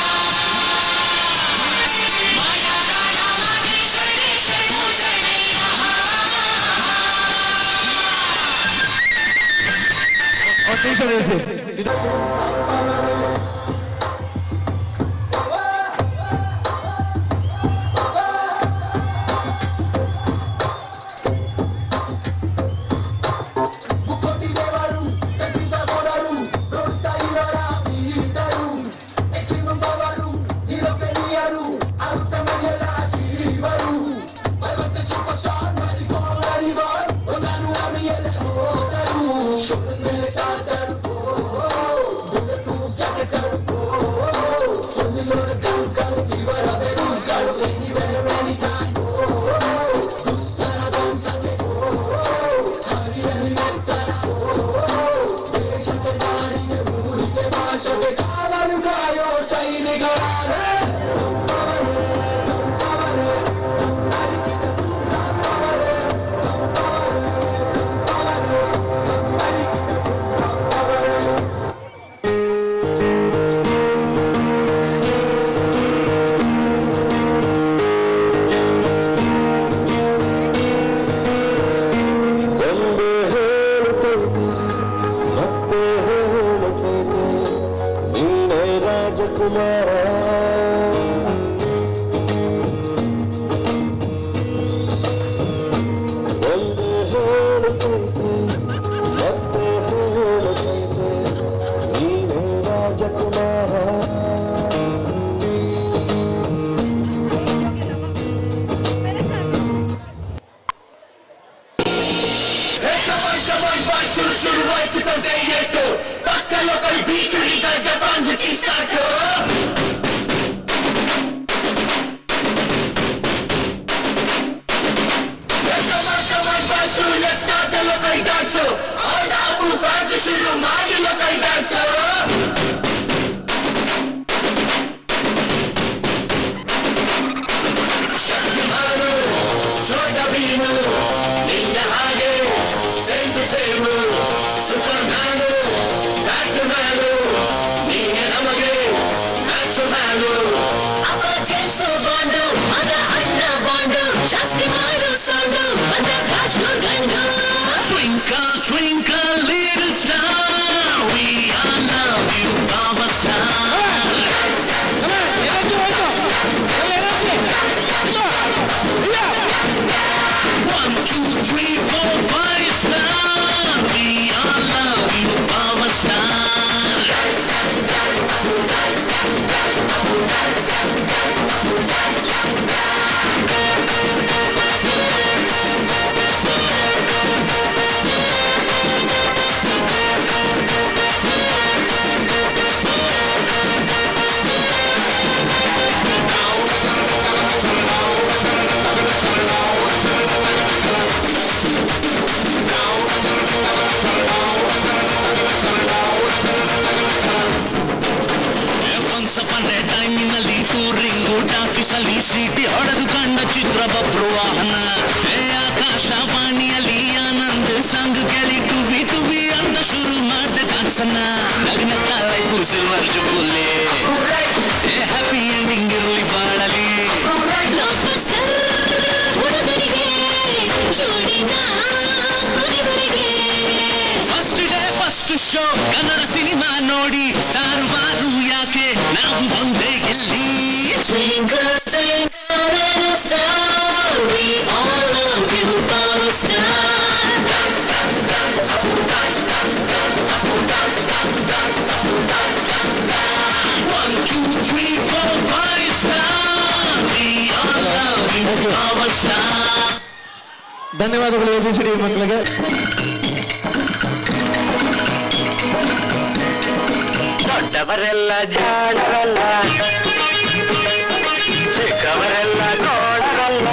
ಒಂದು ನಿಮಿಷ ನಿಲ್ಲಿಸಿ. ಇದು ಒಂದೇ ಹೇಳುತ್ತೈತೆ ಮತ್ತೆ ಹೇಳುತ್ತೈತೆ ನೀನೇ ರಾಜಕುಮಾರ ಒಂದೇ ಹೇಳುತ್ತೈತೆ ಮತ್ತೆ ಹೇಳುತ್ತೈತೆ ನೀನೇ ರಾಜಕುಮಾರ ಶುರುವಾಯ್ತು ತಂದೆ ಏಟು ಪಕ್ಕ ಲೋಕಲ್ ಬೀಟು ಈಗ ಡಬಾಂಗ್ ಚೀಸ್ಟಾಟು ತುಸಲಿ ಸೀಟಿ ಹೊಡೆದು ಕಂಡ ಚಿತ್ರ ಬಬ್ರು ವಾಹನ ಏ ಆಕಾಶವಾಣಿಯಲ್ಲಿ ಆನಂದ ಸಂಘ ಕೇಳಿ ಟುವಿ ಟುವಿ ಅಂತ ಶುರು ಮಾಡ್ದೆ ಕಾನ್ಸನ್ನ ನಗ್ನಕ್ಕ ಲೈಫು ಸಿಲ್ವರ್ ಜುಬುಲ್ಲಿ ಏ ಹ್ಯಾಪಿ ಎಂಡಿಂಗ್ ಇರಲಿ ಬಾಳಲಿ first day first show Kannada cinema ನೋಡಿ ಸ್ಟಾರ್ ವಾರು ಯಾಕೆ ನಾವು ಒಂದೇ ಗೆಲ್ಲಿ Twinkle, twinkle, little star, we all love you, power star. Dance, dance, dance, dance, dance, dance, dance, dance, dance, dance, dance, dance. One, two, three, four, five star. We all love you, power star. ಧನ್ಯವಾದಗಳು A B C D ಮಕ್ಕಳಿಗೆ ದೊಡ್ಡವರೆಲ್ಲ ಜಾಣರಲ್ಲ ಚಿಕ್ಕವರೆಲ್ಲ ನೋಡರಲ್ಲ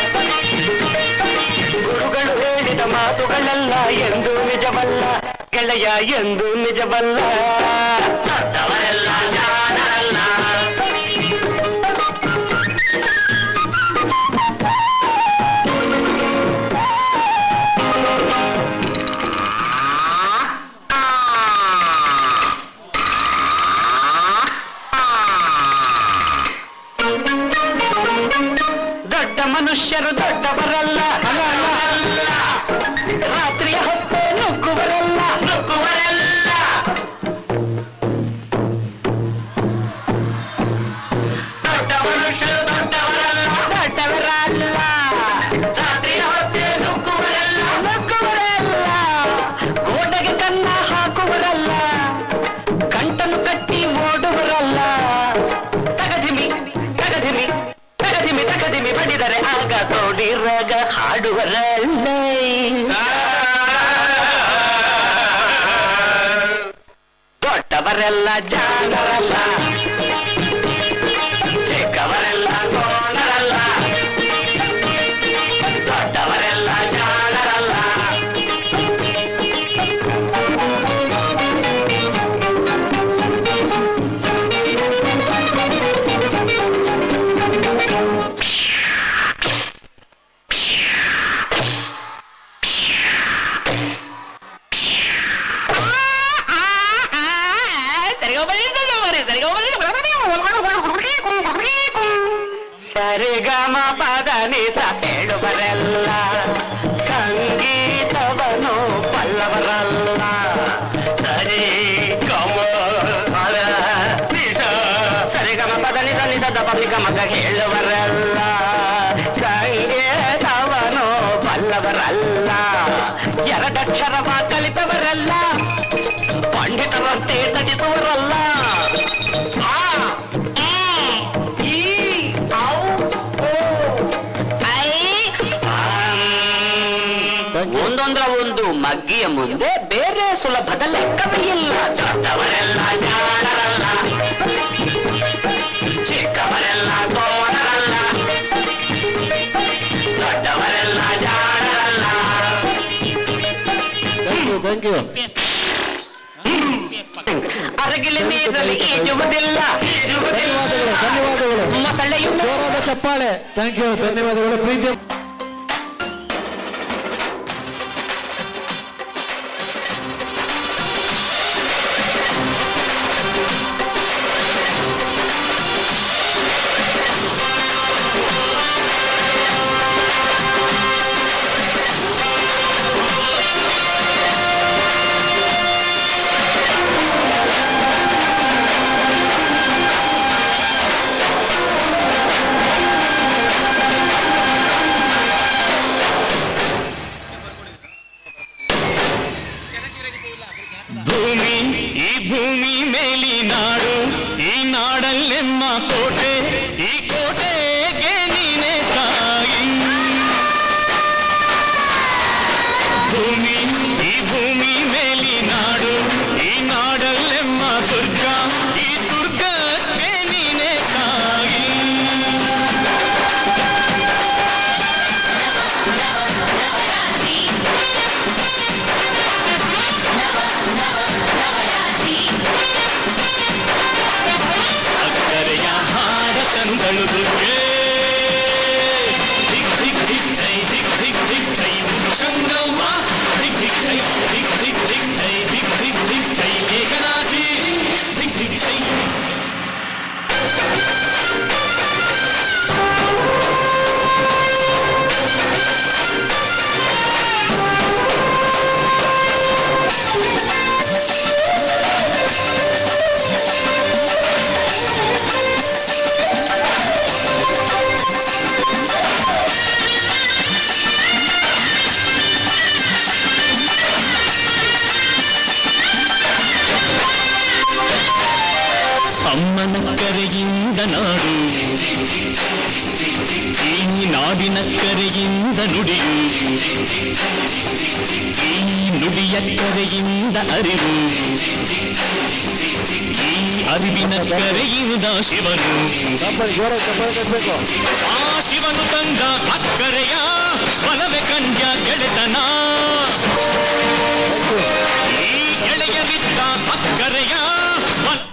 ಗುರುಗಳು ಹೇಳಿದ ಮಾತುಗಳೆಲ್ಲ ಎಂದು ನಿಜವಲ್ಲ ಗೆಳೆಯ ಎಂದು ನಿಜವಲ್ಲ ದೊಡ್ಡವರೆಲ್ಲ ಜಾಣರಲ್ಲ ದೊಡ್ಡ ಮನುಷ್ಯರು ದೊಡ್ಡವರಲ್ಲ ರಾತ್ರಿಯ ಹೊತ್ತು ನುಗ್ಗುವರಲ್ಲ ನುಗ್ಗುವರಲ್ಲ ದೊಡ್ಡ ಮನುಷ್ಯರು ದೊಡ್ಡವರಲ್ಲ ದೊಡ್ಡವರಲ್ಲ ರಾತ್ರಿಯ ಹೊತ್ತು ನುಗ್ಗುವರಲ್ಲ ನುಗ್ಗುವರಲ್ಲ ಗೋಡೆಗೆ ಕನ್ನ ಹಾಕುವರಲ್ಲ ಕಂಟನು ಕಟ್ಟಿ ಓಡುವರಲ್ಲ ತಗದಿಮಿ ತಗದಿಮಿ ತಗದಿಮಿ ತಗದಿಮಿ ಬಡಿದರೆ ಆಗ ತೋಡಿ ರಾಗ ಹಾಡುವರಲ್ಲ ದೊಡ್ಡವರೆಲ್ಲ ಜಾಣರಲ್ಲ ಚಿಕ್ಕವರೆಲ್ಲ ಸೋಣರಲ್ಲ ದೊಡ್ಡವರೆಲ್ಲ ಜಾಣರಲ್ಲ ಸರಿಗಮ ಪದ ನಿಸ ಹೇಳುವರೆಲ್ಲ ಸಂಗೀತವನು ಪಲ್ಲವರಲ್ಲ ಸರಿ ಗಮ ಪದ ನಿಸ ಸರಿಗಮ ಪದ ನಿಸ ನಿಸದ ಪಬ್ಲಿಕ ಮಗ ಹೇಳುವರಲ್ಲ ಸಂಗೀತವನು ಪಲ್ಲವರಲ್ಲ ಎರಡಕ್ಷರವ ಕಲಿತವರಲ್ಲ ಪಂಡಿತರಂತೆ ತಡಿಸುವರಲ್ಲ ಆ, ಆ, ಈ, ಔ, ಓ, ಐ, ಆಮ್. ಒಂದೊಂದರ ಒಂದು ಮಗ್ಗಿಯ ಮುಂದೆ ಬೇರೆ ಸುಲಭದ ಲೆಕ್ಕವೇ ಇಲ್ಲ ದೊಡ್ಡವರೆಲ್ಲ ಜಾಣರಲ್ಲ ಚಿಕ್ಕವರೆಲ್ಲ ತೋಣರಲ್ಲ ದೊಡ್ಡವರೆಲ್ಲ ಜಾಣರಲ್ಲ ಥ್ಯಾಂಕ್ ಯು ಅರಗಿಲ ನೀರಲ್ಲಿ ಈಜುವುದಿಲ್ಲ ಧನ್ಯವಾದಗಳು ಧನ್ಯವಾದಗಳು ಮೊಸಳೆಯು ಜೋರಾದ ಚಪ್ಪಾಳೆ ಥ್ಯಾಂಕ್ ಯು ಧನ್ಯವಾದಗಳು ಪ್ರೀತಿ ಭೂಮಿ ಈ ಭೂಮಿ ಮೇಲಿ ನಾಡು ಈ ನಾಡಲ್ಲೆಮ್ಮ ಕೋಟೆ ಈ ಕೋಟೆಗೆ ನೀನೆ ತಾಯಿ ಭೂಮಿ ಈ ಭೂಮಿ ಮೇಲಿ ನಾಡು ಈ ನಾಡಲ್ಲೆಮ್ಮ ದುರ್ಗ ಈ ದುರ್ಗಕ್ಕೆ ನೀನೆ ತಾಯಿ ಅಕ್ಕರೆಯ ಹಾಡ ತಂದಳು ದುರ್ಗೆ ನಾಡಿನಕ್ಕರೆಯಿಂದ ನಾಡು ಈ ನಾಡಿನಕ್ಕರೆಯಿಂದ ನುಡಿಯು ಈ ನುಡಿಯಕ್ಕರೆಯಿಂದ ಅರಿವು ಈ ಅರಿವಿನಕ್ಕರೆಯಿಂದ ಶಿವನು ಆ ಶಿವನು ತಂದ ಅಕ್ಕರೆಯ ಬಲವೆ ಕಂಡ್ಯ ಗೆಳೆತನ ಈ ಗೆಳೆಯರಿದ್ದ ಅಕ್ಕರೆಯ ಬಲ